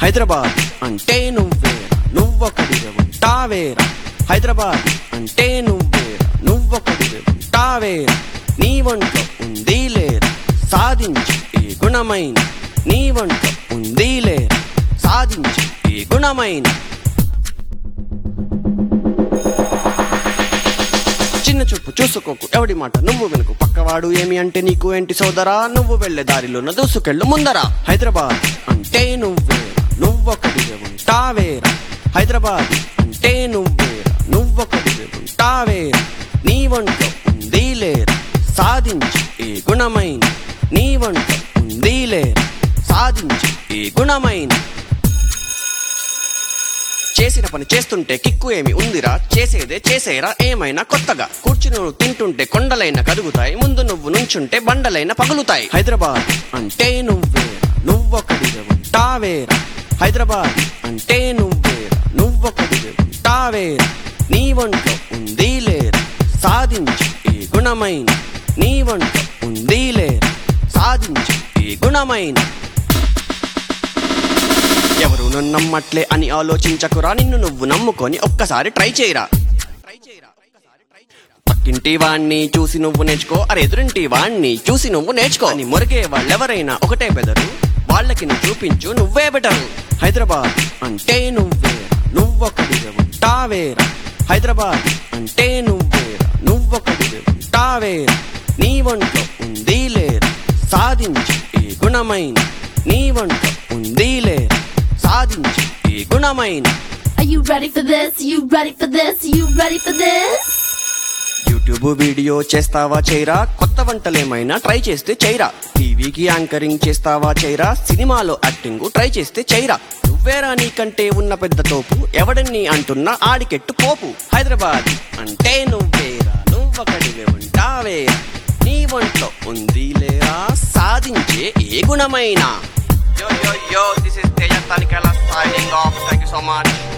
హైదరాబాద్ అంటే నువ్వేరా నువ్వొకడివే ఉంటావేరా హైదరాబాద్ అంటే నువ్వేరా నువ్వొకడివే ఉంటావేరా నీ వంట్లో ఉంది లేరా సాధించు ఈ గుణమైన నీ వంట్లో ఉంది లేరా సాధించు ఈ గుణమైన చిన్న చూపు చూసుకోకు ఎవడి మాట నువ్వు వినకు పక్కవాడు ఏమి అంటే నీకు ఏంటి సోదరా నువ్వు వెళ్లే దారిలోన దూసుకెళ్ళు ముందరా హైదరాబాద్ అంటే నువ్వేరా నువ్వొకడివే ఉంటావేరా హైదరాబాద్ అంటే నువ్వేరా నువ్వొకడివే ఉంటావేరా నీ వంట్లో ఉంది లేరా సాధించు ఈ గుణమైన నీ వంట్లో ఉంది లేరా సాధించు ఈ గుణమైన చేసిన పని చేస్తుంటే కిక్కు ఏమి ఉందిరా చేసేదే చేసేరా ఏమైనా కొత్తగా కూర్చుని నువ్వు తింటుంటే కొండలైన కదుగుతాయి ముందు నువ్వు నుంచుంటే బండలైన పగులుతాయి హైదరాబాద్ అంటే నువ్వేరా నువ్వొకడివే ఉంటావేరా హైదరాబాద్ అంటే నువ్వేరా నువ్వొకడివే ఉంటావేరా నీ వంట్లో ఉంది లేరా సాధించు ఈ గుణమైన నీ వంట్లో ఉంది లేరా సాధించు ఈ గుణమైన ఎవరు నన్ను నమ్మట్లే అని ఆలోచించకురా నిన్ను నువ్వు నమ్ముకొని ఒక్కసారి ట్రై చేయరా పక్కింటి వాణ్ణి చూసి నువ్వు నేర్చుకో అరే ఎదురింటి వాణ్ణి చూసి నువ్వు నేర్చుకో అని మురిగే వాళ్ళెవరైనా ఒకటే బెదరు వాళ్ళకి నువ్వు చూపించు నువ్వే బెటరు హైదరాబాద్ అంటే నువ్వేరా నువ్వొకడివే ఉంటావేరా హైదరాబాద్ అంటే నువ్వేరా నువ్వొకడివే ఉంటావేరా నీ వంట్లో ఉంది లేరా సాధించు ఈ గుణమైన నీ వంట్లో ఉంది లేరా సాధించు ఈ గుణమైన Are you ready for this? You ready for this? You ready for this? YouTube video చేస్తావా చేయరా కొత్త వంటలేమైనా ట్రై చేస్తే చేయరా టీవీకి యాంకరింగ్ చేస్తావా చేయరా సినిమాలో యాక్టింగ్ ట్రై చేస్తే చేయరా నువ్వేరా నీకంటే ఉన్న పెద్ద తోపు ఎవడన్ని అంటున్నా ఆడికెట్టు పోపు హైదరాబాద్ అంటే నువ్వేరా నువ్వొకడివే ఉంటావేరా నీ ఒంట్లో ఉంది లేరా సాధించే ఏ గుణమైనా Yo, yo, yo, this is Teja Tanikala signing off. Thank you so much.